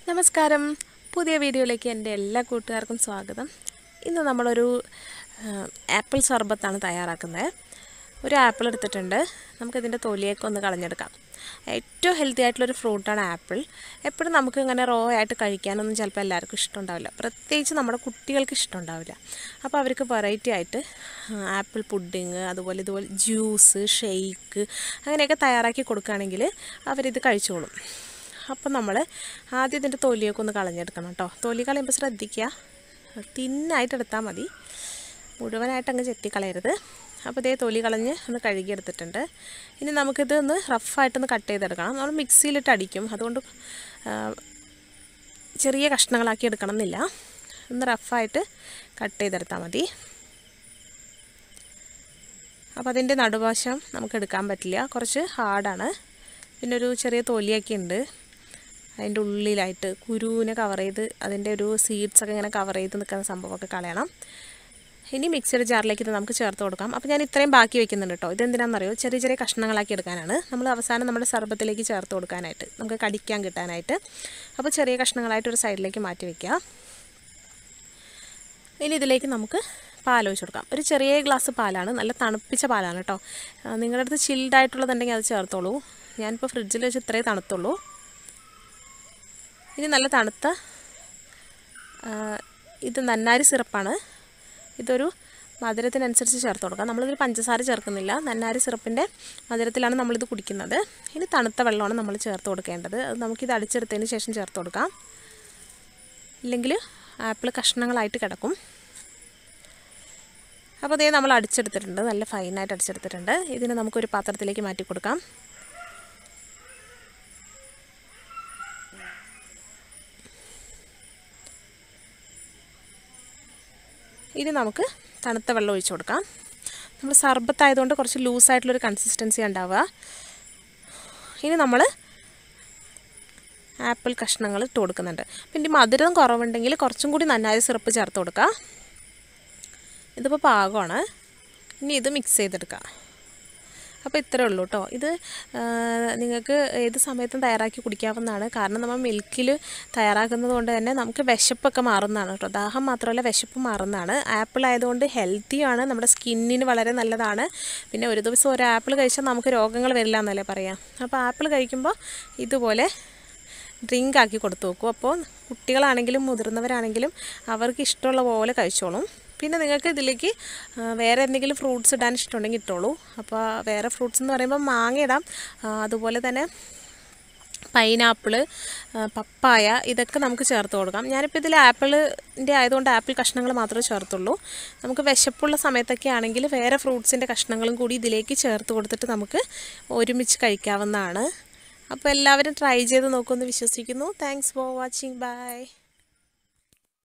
നമസ്കാരം പുതിയ വീഡിയോയിലേക്ക് എൻ്റെ എല്ലാ കൂട്ടുകാർക്കും സ്വാഗതം ഇന്ന് നമ്മളൊരു ആ, ആപ്പിൾ സർബത്താണ് തയ്യാറാക്കുന്നത് ഒരു ആപ്പിൾ എടുത്തിട്ടുണ്ട് നമുക്കിതിൻ്റെ തൊലിയൊക്കെ ഒന്ന് കളഞ്ഞെടുക്കാം ഏറ്റവും ഹെൽത്തി ആയിട്ടുള്ളൊരു ഫ്രൂട്ടാണ് ആപ്പിൾ എപ്പോഴും നമുക്ക് ഇങ്ങനെ റോ ആയിട്ട് കഴിക്കാനൊന്നും ചിലപ്പോൾ എല്ലാവർക്കും ഇഷ്ടമുണ്ടാവില്ല പ്രത്യേകിച്ച് നമ്മുടെ കുട്ടികൾക്ക് ഇഷ്ടമുണ്ടാവില്ല അപ്പോൾ അവർക്ക് വെറൈറ്റി ആയിട്ട് ആപ്പിൾ പുഡിങ് അതുപോലെ ഇതുപോലെ ജ്യൂസ് ഷെയ്ക്ക് അങ്ങനെയൊക്കെ തയ്യാറാക്കി കൊടുക്കുകയാണെങ്കിൽ അവരിത് കഴിച്ചോളും അപ്പം നമ്മൾ ആദ്യം ഇതിൻ്റെ തൊലിയൊക്കെ ഒന്ന് കളഞ്ഞെടുക്കണം കേട്ടോ തൊലി കളയുമ്പോൾ ശ്രദ്ധിക്കുക തിന്നായിട്ട് എടുത്താൽ മതി മുഴുവനായിട്ട് അങ്ങ് ചെത്തിക്കളയരുത് അപ്പോൾ ഇതേ തൊലി കളഞ്ഞ് ഒന്ന് കഴുകിയെടുത്തിട്ടുണ്ട് ഇനി നമുക്കിത് ഒന്ന് റഫായിട്ടൊന്ന് കട്ട് ചെയ്തെടുക്കണം നമ്മൾ മിക്സിയിലിട്ട് അടിക്കും അതുകൊണ്ട് ആ, ചെറിയ കഷ്ണങ്ങളാക്കി എടുക്കണം എന്നില്ല ഒന്ന് റഫായിട്ട് കട്ട് ചെയ്തെടുത്താൽ മതി അപ്പോൾ അതിൻ്റെ നടുവശം നമുക്ക് എടുക്കാൻ പറ്റില്ല കുറച്ച് ഹാർഡാണ് പിന്നെ ഒരു ചെറിയ തൊലിയൊക്കെ ഉണ്ട് അതിൻ്റെ ഉള്ളിലായിട്ട് കുരുവിനെ കവർ ചെയ്ത് അതിൻ്റെ ഒരു സീഡ്സ് ഒക്കെ ഇങ്ങനെ കവർ ചെയ്ത് നിൽക്കുന്ന സംഭവമൊക്കെ കളയണം ഇനി മിക്സിയുടെ ജാറിലേക്ക് ഇത് നമുക്ക് ചേർത്ത് കൊടുക്കാം അപ്പോൾ ഞാൻ ഇത്രയും ബാക്കി വെക്കുന്നുണ്ട് കേട്ടോ ഇതെന്തിനാണെന്നറിയോ ചെറിയ ചെറിയ കഷ്ണങ്ങളാക്കി എടുക്കാനാണ് നമ്മൾ അവസാനം നമ്മുടെ സർബത്തിലേക്ക് ചേർത്ത് കൊടുക്കാനായിട്ട് നമുക്ക് കടിക്കാൻ കിട്ടാനായിട്ട് അപ്പോൾ ചെറിയ കഷ്ണങ്ങളായിട്ട് ഒരു സൈഡിലേക്ക് മാറ്റി വയ്ക്കുക ഇനി ഇതിലേക്ക് നമുക്ക് പാൽ ഒഴിച്ച് കൊടുക്കാം ഒരു ചെറിയ ഗ്ലാസ് പാലാണ് നല്ല തണുപ്പിച്ച പാലാണ് കേട്ടോ ആ, നിങ്ങളുടെ അടുത്ത് ചിൽഡ് ആയിട്ടുള്ളതുണ്ടെങ്കിൽ അത് ചേർത്തോളൂ ഞാനിപ്പോൾ ഫ്രിഡ്ജിൽ വെച്ച് ഇത്രേ തണുത്തുള്ളൂ ഇനി നല്ല തണുത്ത ആ, ഇത് നന്നാരി സിറപ്പാണ് ഇതൊരു മധുരത്തിനനുസരിച്ച് ചേർത്ത് കൊടുക്കാം നമ്മളിതിൽ പഞ്ചസാര ചേർക്കുന്നില്ല നന്നാരി സിറപ്പിൻ്റെ മധുരത്തിലാണ് നമ്മളിത് കുടിക്കുന്നത് ഇനി തണുത്ത വെള്ളമാണ് നമ്മൾ ചേർത്ത് കൊടുക്കേണ്ടത് അത് നമുക്കിത് അടിച്ചെടുത്തതിന് ശേഷം ചേർത്ത് കൊടുക്കാം ഇല്ലെങ്കിൽ ആപ്പിൾ കഷ്ണങ്ങളായിട്ട് കിടക്കും അപ്പോൾ അതേ നമ്മൾ അടിച്ചെടുത്തിട്ടുണ്ട് നല്ല ഫൈനായിട്ട് അടിച്ചെടുത്തിട്ടുണ്ട് ഇതിനെ നമുക്കൊരു പാത്രത്തിലേക്ക് മാറ്റി കൊടുക്കാം ഇനി നമുക്ക് തണുത്ത വെള്ളം ഒഴിച്ച് കൊടുക്കാം നമ്മൾ സർബത്തായതുകൊണ്ട് കുറച്ച് ലൂസായിട്ടുള്ളൊരു കൺസിസ്റ്റൻസി ഉണ്ടാവുക ഇനി നമ്മൾ ആപ്പിൾ കഷ്ണങ്ങൾ ഇട്ട് കൊടുക്കുന്നുണ്ട് പിന്നെ ഈ മധുരം കുറവുണ്ടെങ്കിൽ കുറച്ചും കൂടി നന്നായി സിറപ്പ് ചേർത്ത് കൊടുക്കുക ഇതിപ്പോൾ പാകമാണ് ഇനി ഇത് മിക്സ് ചെയ്തെടുക്കുക അപ്പോൾ ഇത്രേ ഉള്ളൂ കേട്ടോ ഇത് ആ, നിങ്ങൾക്ക് ഏത് സമയത്തും തയ്യാറാക്കി കുടിക്കാവുന്നതാണ് കാരണം നമ്മൾ മിൽക്കിൽ തയ്യാറാക്കുന്നത് കൊണ്ട് തന്നെ നമുക്ക് വിശപ്പൊക്കെ മാറുന്നതാണ് കേട്ടോ ദാഹം മാത്രമല്ല വിശപ്പ് മാറുന്നതാണ് ആപ്പിൾ ആയതുകൊണ്ട് ഹെൽത്തിയാണ് നമ്മുടെ സ്കിന്നിന് വളരെ നല്ലതാണ് പിന്നെ ഒരു ദിവസം ഒരു ആപ്പിൾ കഴിച്ചാൽ നമുക്ക് രോഗങ്ങൾ വരില്ല എന്നല്ലേ പറയാം അപ്പോൾ ആപ്പിൾ കഴിക്കുമ്പോൾ ഇതുപോലെ ഡ്രിങ്ക് ആക്കി കൊടുത്തു നോക്കും അപ്പോൾ കുട്ടികളാണെങ്കിലും മുതിർന്നവരാണെങ്കിലും അവർക്ക് ഇഷ്ടമുള്ള പോലെ കഴിച്ചോളും പിന്നെ നിങ്ങൾക്ക് ഇതിലേക്ക് ആ, വേറെ എന്തെങ്കിലും ഫ്രൂട്ട്സ് ഇടാൻ ഇഷ്ടമുണ്ടെങ്കിൽ ഇട്ടോളൂ അപ്പോൾ വേറെ ഫ്രൂട്ട്സ് എന്ന് പറയുമ്പോൾ മാങ്ങ ഇടാം ആ, അതുപോലെ തന്നെ പൈനാപ്പിള് പപ്പായ ഇതൊക്കെ നമുക്ക് ചേർത്ത് കൊടുക്കാം ഞാനിപ്പോൾ ഇതിൽ ആപ്പിളിൻ്റെ ആയതുകൊണ്ട് ആപ്പിൾ കഷ്ണങ്ങൾ മാത്രമേ ചേർത്തുള്ളൂ നമുക്ക് വിശപ്പുള്ള സമയത്തൊക്കെ ആണെങ്കിൽ വേറെ ഫ്രൂട്ട്സിൻ്റെ കഷ്ണങ്ങളും കൂടി ഇതിലേക്ക് ചേർത്ത് കൊടുത്തിട്ട് നമുക്ക് ഒരുമിച്ച് കഴിക്കാവുന്നതാണ് അപ്പോൾ എല്ലാവരും ട്രൈ ചെയ്ത് നോക്കുമെന്ന് വിശ്വസിക്കുന്നു താങ്ക്സ് ഫോർ വാച്ചിങ് ബൈ